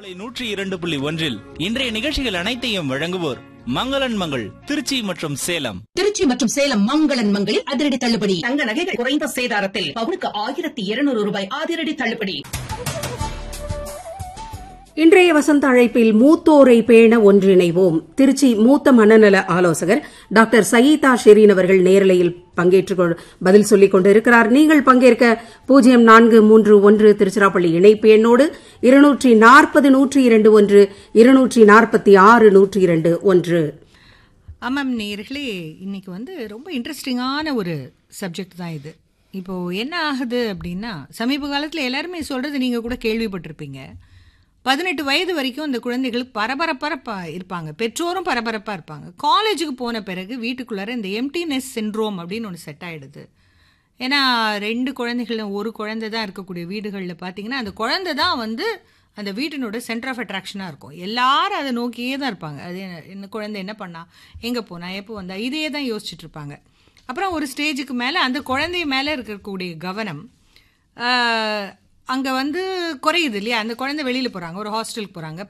பண்பலை நூற்றி இரண்டு புள்ளி ஒன்றில் இன்றைய நிகழ்ச்சிகள் அனைத்தையும் வழங்குவோர் மங்களன் மங்கள் திருச்சி மற்றும் சேலம் திருச்சி மற்றும் சேலம் மங்களன் மங்களில் அதிரடி தள்ளுபடி தங்க நகைகள் குறைந்த சேதாரத்தில் பவுனுக்கு ஆயிரத்தி இருநூறு ரூபாய் அதிரடி தள்ளுபடி இன்றைய வசந்த அழைப்பில் மூத்தோரை பேண ஒன்றிணைவோம் திருச்சி மூத்த மனநல ஆலோசகர் டாக்டர் சயீதா ஷெரீன் அவர்கள் நேரலையில் பங்கேற்று கொ- பதில் சொல்லிக் கொண்டிருக்கிறார் நீங்கள் பங்கேற்க பூஜ்ஜியம் நான்கு மூன்று ஒன்று திருச்சிராப்பள்ளி இணைப்பு எண்ணோடு இருநூற்றி நாற்பது நூற்றி இரண்டு ஒன்று இருநூற்றி நாற்பத்தி ஆறு நூற்றி இரண்டு ஒன்று ஆமாம் நேயர்களே இன்னைக்கு வந்து ரொம்ப இன்ட்ரெஸ்டிங்கான ஒரு சப்ஜெக்ட் தான் இது இப்போ என்ன ஆகுது அப்படின்னா சமீப காலத்தில் எல்லாருமே சொல்றது நீங்க கூட கேள்விப்பட்டிருப்பீங்க பதினெட்டு வயது வரைக்கும் அந்த குழந்தைகள் பரபரப்பரப்பா இருப்பாங்க பெற்றோரும் பரபரப்பா இருப்பாங்க காலேஜுக்கு போன பிறகு வீட்டுக்குள்ளார இந்த எம்டினஸ் சின்ட்ரோம் அப்படின்னு ஒன்று செட் ஆயிடுது ஏன்னா ரெண்டு குழந்தைகள் ஒரு குழந்தை தான் இருக்கக்கூடிய வீடுகளில் பார்த்தீங்கன்னா அந்த குழந்தை தான் வந்து அந்த வீட்டினோட சென்டர் ஆஃப் அட்ராக்ஷனாக இருக்கும் எல்லாரும் அதை நோக்கியே தான் இருப்பாங்க அது என்ன- என்ன குழந்தை என்ன பண்ணா எங்கே போனா எப்போ வந்தா இதையே தான் யோசிச்சுட்டு இருப்பாங்க அப்புறம் ஒரு ஸ்டேஜுக்கு மேலே அந்த குழந்தை மேலே இருக்கக்கூடிய கவனம் அங்கே வந்து குறையுது இல்லையா அந்த குழந்தை வெளியில் போகிறாங்க ஒரு ஹாஸ்டலுக்கு போகிறாங்க